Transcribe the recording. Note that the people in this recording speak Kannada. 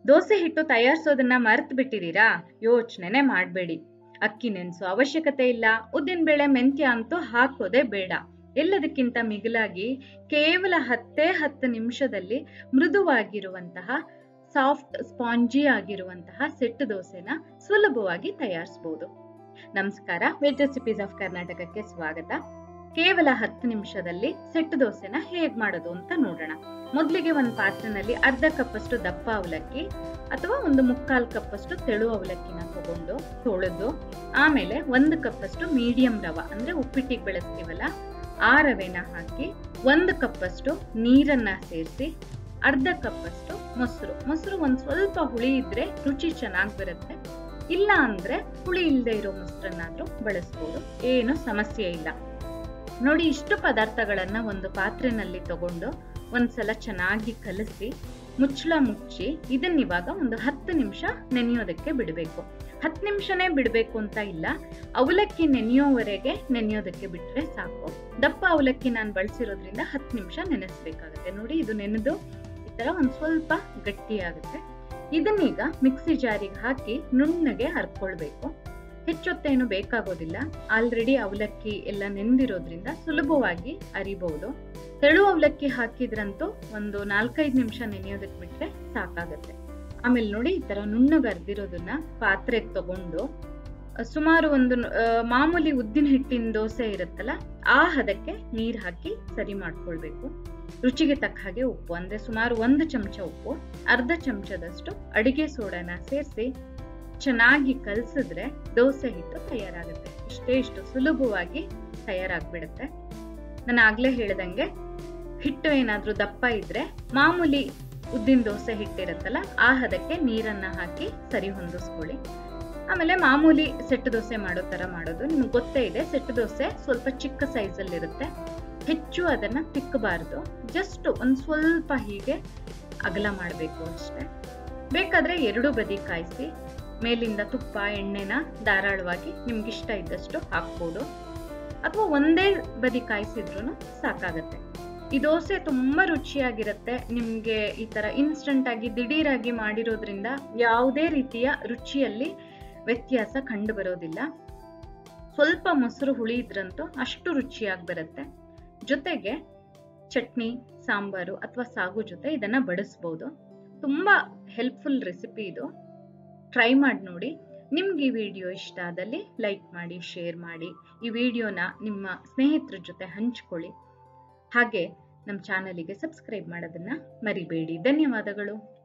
ದೋಸೆ ಹಿಟ್ಟು ತಯಾರಿಸೋದನ್ನ ಮರ್ತು ಬಿಟ್ಟಿದ್ದೀರಾ ಯೋಚನೆನೆ ಮಾಡಬೇಡಿ ಅಕ್ಕಿ ನೆನೆಸೋ ಅವಶ್ಯಕತೆ ಇಲ್ಲ ಉದ್ದಿನಬೇಳೆ ಮೆಂತ್ಯ ಅಂತೂ ಹಾಕೋದೇ ಬೇಡ ಎಲ್ಲದಕ್ಕಿಂತ ಮಿಗಿಲಾಗಿ ಕೇವಲ ಹತ್ತೇ ಹತ್ತು ನಿಮಿಷದಲ್ಲಿ ಮೃದುವಾಗಿರುವಂತಹ ಸಾಫ್ಟ್ ಸ್ಪಾಂಜಿ ಆಗಿರುವಂತಹ ಸೆಟ್ಟು ದೋಸೆನ ಸುಲಭವಾಗಿ ತಯಾರಿಸಬಹುದು ನಮಸ್ಕಾರ ವೆಜ್ ರೆಸಿಪೀಸ್ ಆಫ್ ಕರ್ನಾಟಕಕ್ಕೆ ಸ್ವಾಗತ ಕೇವಲ ಹತ್ತು ನಿಮಿಷದಲ್ಲಿ ಸೆಟ್ಟು ದೋಸೆನ ಹೇಗ್ ಮಾಡೋದು ಅಂತ ನೋಡೋಣ ಮೊದಲಿಗೆ ಒಂದು ಪಾತ್ರೆನಲ್ಲಿ ಅರ್ಧ ಕಪ್ಪಷ್ಟು ದಪ್ಪ ಅವಲಕ್ಕಿ ಅಥವಾ ಒಂದು ಮುಕ್ಕಾಲು ಕಪ್ಪಷ್ಟು ತೆಳು ಅವಲಕ್ಕಿನ ತಗೊಂಡು ತೊಳೆದು ಆಮೇಲೆ ಒಂದು ಕಪ್ಪಷ್ಟು ಮೀಡಿಯಂ ರವ ಅಂದ್ರೆ ಉಪ್ಪಿಟ್ಟಿಗೆ ಬೆಳೆಸ್ತೀವಲ್ಲ ಆ ರವೆನ ಹಾಕಿ ಒಂದು ಕಪ್ಪಷ್ಟು ನೀರನ್ನ ಸೇರಿಸಿ ಅರ್ಧ ಕಪ್ಪಷ್ಟು ಮೊಸರು ಮೊಸರು ಒಂದ್ ಸ್ವಲ್ಪ ಹುಳಿ ಇದ್ರೆ ರುಚಿ ಚೆನ್ನಾಗಿ ಬರುತ್ತೆ ಇಲ್ಲ ಅಂದ್ರೆ ಹುಳಿ ಇಲ್ಲದೆ ಇರೋ ಮೊಸರನ್ನಾದ್ರೂ ಬಳಸ್ಬೋದು ಏನು ಸಮಸ್ಯೆ ಇಲ್ಲ ನೋಡಿ ಇಷ್ಟು ಪದಾರ್ಥಗಳನ್ನ ಒಂದು ಪಾತ್ರೆನಲ್ಲಿ ತಗೊಂಡು ಒಂದ್ಸಲ ಚೆನ್ನಾಗಿ ಕಲಸಿ ಮುಚ್ಚಳ ಮುಚ್ಚಿ ಇದನ್ನ ಇವಾಗ ಒಂದು ಹತ್ತು ನಿಮಿಷ ನೆನೆಯೋದಕ್ಕೆ ಬಿಡಬೇಕು ಹತ್ತು ನಿಮಿಷನೇ ಬಿಡಬೇಕು ಅಂತ ಇಲ್ಲ ಅವಲಕ್ಕಿ ನೆನೆಯೋವರೆಗೆ ನೆನೆಯೋದಕ್ಕೆ ಬಿಟ್ರೆ ಸಾಕು ದಪ್ಪ ಅವಲಕ್ಕಿ ನಾನು ಬಳಸಿರೋದ್ರಿಂದ ಹತ್ತು ನಿಮಿಷ ನೆನೆಸ್ಬೇಕಾಗತ್ತೆ ನೋಡಿ ಇದು ನೆನೆದು ಈ ತರ ಒಂದ್ ಸ್ವಲ್ಪ ಗಟ್ಟಿಯಾಗುತ್ತೆ ಇದನ್ನೀಗ ಮಿಕ್ಸಿ ಜಾರಿಗೆ ಹಾಕಿ ನುಣ್ಣಗೆ ಹರ್ಕೊಳ್ಬೇಕು ಹೆಚ್ಚೊತ್ತೇನು ಬೇಕಾಗೋದಿಲ್ಲ ಆಲ್ರೆಡಿ ಅವಲಕ್ಕಿ ಎಲ್ಲ ನೆಂದಿರೋದ್ರಿಂದ ಸುಲಭವಾಗಿ ಅರಿಬಹುದು ತೆಳು ಅವಲಕ್ಕಿ ಹಾಕಿದ್ರಂತೂ ಒಂದು ನಾಲ್ಕೈದು ನಿಮಿಷ ನೆನೆಯೋದಕ್ಕೆ ಬಿಟ್ರೆ ಸಾಕಾಗತ್ತೆ ಆಮೇಲೆ ನೋಡಿ ಈ ತರ ನುಣ್ಣಗೆ ಅರ್ದಿರೋದನ್ನ ಪಾತ್ರೆಗೆ ತಗೊಂಡು ಸುಮಾರು ಒಂದು ಮಾಮೂಲಿ ಉದ್ದಿನ ಹಿಟ್ಟಿನ ದೋಸೆ ಇರುತ್ತಲ್ಲ ಆ ಹದಕ್ಕೆ ನೀರ್ ಹಾಕಿ ಸರಿ ಮಾಡ್ಕೊಳ್ಬೇಕು ರುಚಿಗೆ ತಕ್ಕ ಹಾಗೆ ಉಪ್ಪು ಅಂದ್ರೆ ಸುಮಾರು ಒಂದು ಚಮಚ ಉಪ್ಪು ಅರ್ಧ ಚಮಚದಷ್ಟು ಅಡಿಗೆ ಸೋಡಾನ ಸೇರಿಸಿ ಚೆನ್ನಾಗಿ ಕಲಸಿದ್ರೆ ದೋಸೆ ಹಿಟ್ಟು ತಯಾರಾಗುತ್ತೆ ಇಷ್ಟೇ ಇಷ್ಟು ಸುಲಭವಾಗಿ ತಯಾರಾಗ್ಬಿಡುತ್ತೆ ನಾನು ಆಗ್ಲೇ ಹೇಳ್ದಂಗೆ ಹಿಟ್ಟು ಏನಾದ್ರೂ ದಪ್ಪ ಇದ್ರೆ ಮಾಮೂಲಿ ಉದ್ದಿನ ದೋಸೆ ಹಿಟ್ಟಿರುತ್ತಲ್ಲ ಆ ಹದಕ್ಕೆ ನೀರನ್ನ ಹಾಕಿ ಸರಿ ಹೊಂದಿಸ್ಕೊಳ್ಳಿ ಆಮೇಲೆ ಮಾಮೂಲಿ ಸೆಟ್ಟು ದೋಸೆ ಮಾಡೋ ತರ ಮಾಡೋದು ನಿಮ್ಗೆ ಗೊತ್ತೇ ಇದೆ ಸೆಟ್ಟು ದೋಸೆ ಸ್ವಲ್ಪ ಚಿಕ್ಕ ಸೈಜಲ್ಲಿ ಇರುತ್ತೆ ಹೆಚ್ಚು ಅದನ್ನ ತಿಕ್ಕಬಾರ್ದು ಜಸ್ಟ್ ಒಂದ್ ಸ್ವಲ್ಪ ಹೀಗೆ ಅಗಲ ಮಾಡಬೇಕು ಅಷ್ಟೇ ಬೇಕಾದ್ರೆ ಎರಡು ಬದಿ ಕಾಯಿಸಿ ಮೇಲಿಂದ ತುಪ್ಪ ಎಣ್ಣೆನ ಧಾರಾಳವಾಗಿ ನಿಮ್ಗೆ ಇಷ್ಟ ಇದ್ದಷ್ಟು ಹಾಕ್ಬೋದು ಅಥವಾ ಒಂದೇ ಬದಿ ಕಾಯಿಸಿದ್ರು ಸಾಕಾಗತ್ತೆ ಈ ದೋಸೆ ತುಂಬಾ ರುಚಿಯಾಗಿರುತ್ತೆ ನಿಮ್ಗೆ ಈ ತರ ಇನ್ಸ್ಟಂಟ್ ಆಗಿ ದಿಢೀರಾಗಿ ಮಾಡಿರೋದ್ರಿಂದ ಯಾವುದೇ ರೀತಿಯ ರುಚಿಯಲ್ಲಿ ವ್ಯತ್ಯಾಸ ಕಂಡು ಬರೋದಿಲ್ಲ ಸ್ವಲ್ಪ ಮೊಸರು ಹುಳಿ ಇದ್ರಂತೂ ಅಷ್ಟು ರುಚಿಯಾಗಿ ಬರುತ್ತೆ ಜೊತೆಗೆ ಚಟ್ನಿ ಸಾಂಬಾರು ಅಥವಾ ಸಾಗು ಜೊತೆ ಇದನ್ನ ಬಡಿಸ್ಬೋದು ತುಂಬಾ ಹೆಲ್ಪ್ಫುಲ್ ರೆಸಿಪಿ ಇದು ಟ್ರೈ ಮಾಡಿ ನೋಡಿ ನಿಮ್ಗೆ ಈ ವಿಡಿಯೋ ಇಷ್ಟ ಆದಲ್ಲಿ ಲೈಕ್ ಮಾಡಿ ಶೇರ್ ಮಾಡಿ ಈ ವಿಡಿಯೋನ ನಿಮ್ಮ ಸ್ನೇಹಿತರ ಜೊತೆ ಹಂಚ್ಕೊಳ್ಳಿ ಹಾಗೆ ನಮ್ಮ ಚಾನಲಿಗೆ ಸಬ್ಸ್ಕ್ರೈಬ್ ಮಾಡೋದನ್ನ ಮರಿಬೇಡಿ ಧನ್ಯವಾದಗಳು